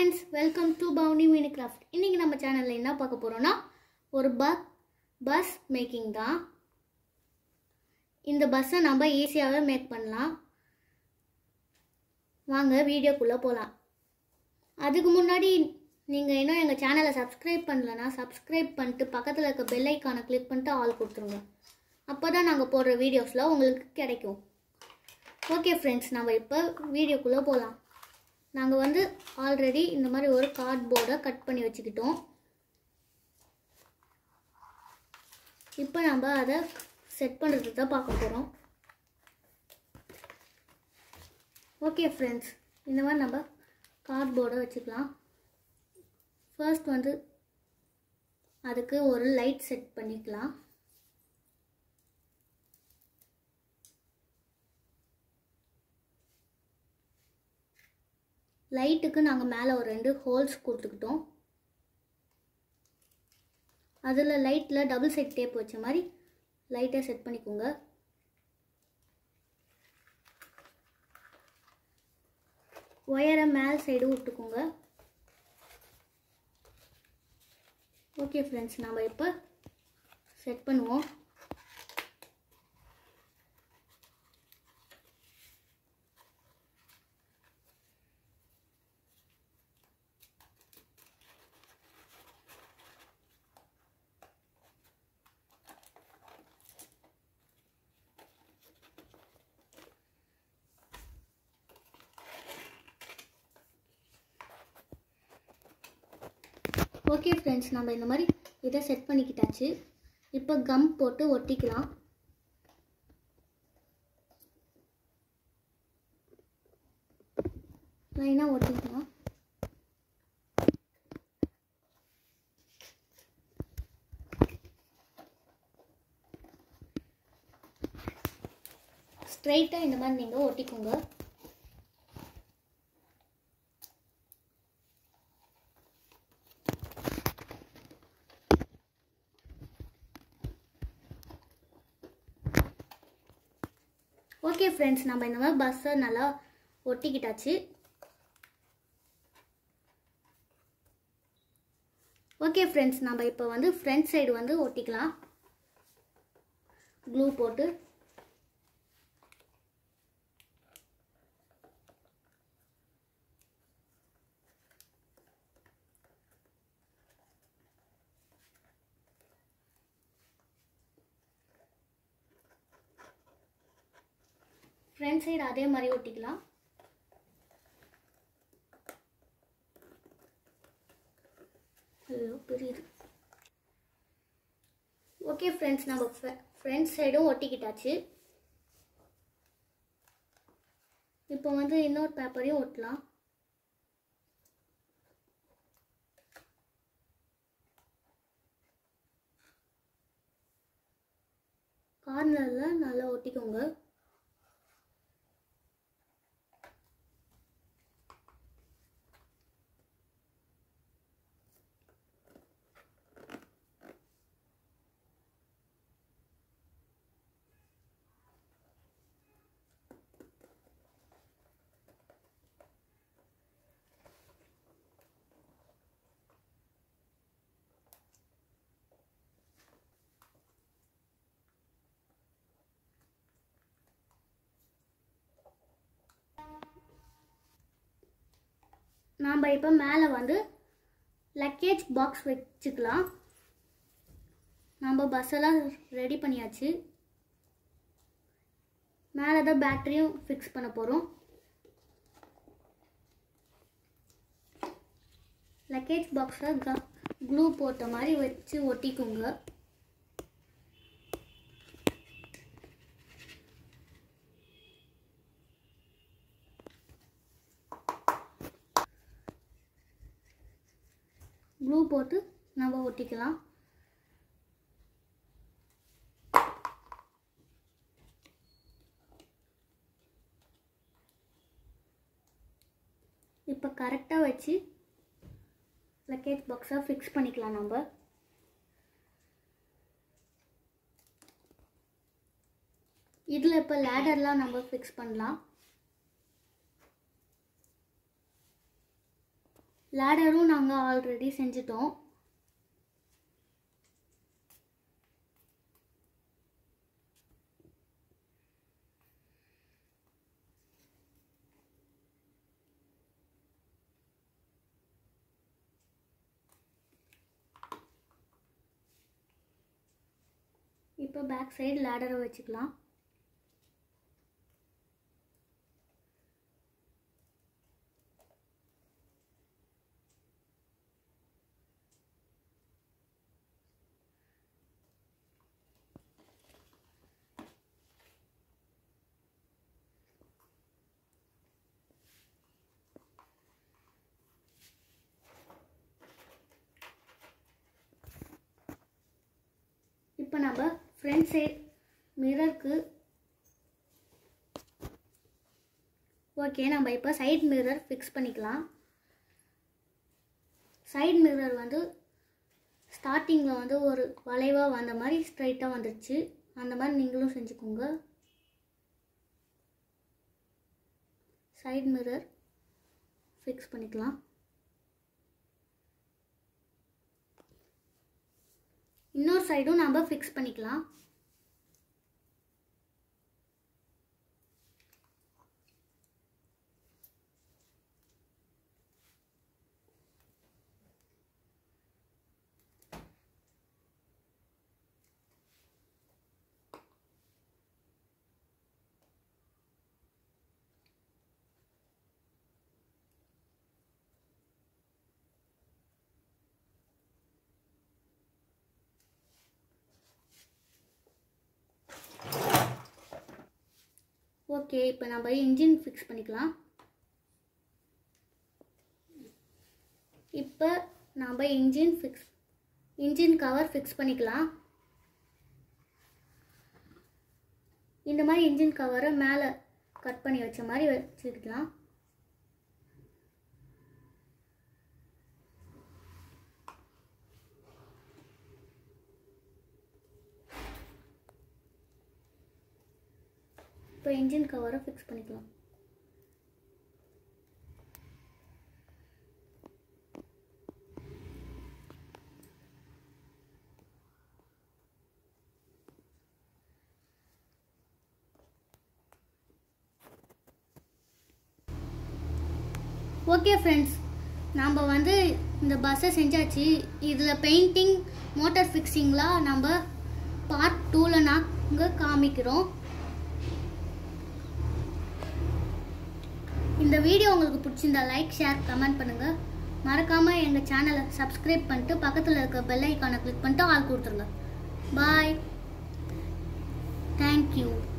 friends welcome to பவுனி mini craft இன்றைக்கி நம்ம சேனலில் என்ன பார்க்க போகிறோன்னா ஒரு ப பஸ் மேக்கிங் தான் இந்த பஸ்ஸை நம்ம ஈஸியாகவே மேக் பண்ணலாம் வாங்க வீடியோக்குள்ளே போகலாம் அதுக்கு முன்னாடி நீங்கள் இன்னும் எங்கள் சேனலை சப்ஸ்கிரைப் பண்ணலன்னா சப்ஸ்கிரைப் பண்ணிட்டு பக்கத்தில் இருக்க பெல் ஐக்கானை கிளிக் பண்ணிட்டு ஆல் கொடுத்துருங்க அப்போ தான் நாங்கள் போடுற வீடியோஸில் உங்களுக்கு கிடைக்கும் ஓகே ஃப்ரெண்ட்ஸ் நம்ம இப்போ வீடியோக்குள்ளே போகலாம் நாங்கள் வந்து ஆல்ரெடி இந்த மாதிரி ஒரு கார்ட்போர்டை கட் பண்ணி வச்சுக்கிட்டோம் இப்போ நம்ம அதை செட் பண்ணுறது தான் பார்க்க போகிறோம் ஓகே ஃப்ரெண்ட்ஸ் இந்த மாதிரி நம்ம கார்ட்போர்டை வச்சுக்கலாம் ஃபர்ஸ்ட் வந்து அதுக்கு ஒரு லைட் செட் பண்ணிக்கலாம் லைட்டுக்கு நாங்கள் மேலே ஒரு ரெண்டு ஹோல்ஸ் கொடுத்துக்கிட்டோம் அதில் லைட்டில் டபுள் சைட் டேப் வச்ச மாதிரி லைட்டை செட் பண்ணிக்கோங்க ஒயரை மேல் சைடு விட்டுக்கோங்க ஓகே ஃப்ரெண்ட்ஸ் நம்ம இப்போ செட் பண்ணுவோம் ஓகே ஃப்ரெண்ட்ஸ் நம்ம இந்த மாதிரி இதை செட் பண்ணிக்கிட்டாச்சு இப்போ கம் போட்டு ஒட்டிக்கலாம் லைனாக ஒட்டிக்கலாம் ஸ்ட்ரைட்டாக இந்த மாதிரி நீங்கள் ஒட்டிக்கோங்க ஓகே ஃப்ரெண்ட்ஸ் நம்ம இந்த மாதிரி பஸ்ஸை நல்லா ஒட்டிக்கிட்டாச்சு ஓகே ஃப்ரெண்ட்ஸ் நம்ம இப்போ வந்து ஃப்ரண்ட் சைடு வந்து ஒட்டிக்கலாம் க்ளூ போட்டு ஃப்ரண்ட் சைடு அதே மாதிரி ஒட்டிக்கலாம் ஐயோ புரியுது ஓகே ஃப்ரெண்ட்ஸ் நம்ம ஃப்ரண்ட் சைடும் ஒட்டிக்கிட்டாச்சு இப்போ வந்து இன்னொரு பேப்பரையும் ஒட்டலாம் கார்னரில் நல்லா ஒட்டிக்கோங்க நாம் இப்போ மேலே வந்து லக்கேஜ் பாக்ஸ் வச்சுக்கலாம் நம்ம பஸ்ஸெல்லாம் ரெடி பண்ணியாச்சு மேலே தான் பேட்டரியும் ஃபிக்ஸ் பண்ண போகிறோம் லக்கேஜ் பாக்ஸை க க்ளூ போட்ட மாதிரி வச்சு ஒட்டிக்கோங்க க்ளூ போட்டு நம்ம ஒட்டிக்கலாம் இப்போ கரெக்டாக வச்சு லக்கேஜ் பாக்ஸை ஃபிக்ஸ் பண்ணிக்கலாம் நம்ம இதில் இப்போ லேடர்லாம் நம்ம ஃபிக்ஸ் பண்ணலாம் லேடரும் நாங்கள் ஆல்ரெடி செஞ்சிட்டோம் இப்போ பேக் சைடு லேடரை வச்சுக்கலாம் இப்போ நம்ம ஃப்ரண்ட் சைட் மிரருக்கு ஓகே நம்ம இப்போ சைட் மிரர் ஃபிக்ஸ் பண்ணிக்கலாம் சைட் மிரர் வந்து ஸ்டார்டிங்கில் வந்து ஒரு வளைவாக வந்த மாதிரி ஸ்ட்ரைட்டாக வந்துடுச்சு அந்த மாதிரி நீங்களும் செஞ்சுக்கோங்க சைட் மிரர் ஃபிக்ஸ் பண்ணிக்கலாம் இன்னொரு சைடும் நம்ம ஃபிக்ஸ் பண்ணிக்கலாம் ஓகே இப்போ நம்ம இன்ஜின் ஃபிக்ஸ் பண்ணிக்கலாம் இப்போ நம்ம engine fix engine cover fix பண்ணிக்கலாம் இந்த மாதிரி இன்ஜின் கவரை மேலே கட் பண்ணி வச்ச மாதிரி வச்சுக்கலாம் இப்போ இன்ஜின் கவரை ஃபிக்ஸ் பண்ணிக்கலாம் ஓகே ஃப்ரெண்ட்ஸ் நாம் வந்து இந்த பஸ்ஸை செஞ்சாச்சு இதில் பெயிண்டிங் மோட்டார் ஃபிக்ஸிங்லாம் நம்ம பார்ட் டூவில் நாங்கள் காமிக்கிறோம் இந்த வீடியோ உங்களுக்கு பிடிச்சிருந்தா லைக் ஷேர் கமெண்ட் பண்ணுங்கள் மறக்காமல் எங்கள் சேனலை சப்ஸ்கிரைப் பண்ணிட்டு பக்கத்தில் இருக்க பெல் ஐக்கானை கிளிக் பண்ணிட்டு ஆள் கொடுத்துருங்க பாய் தேங்க்யூ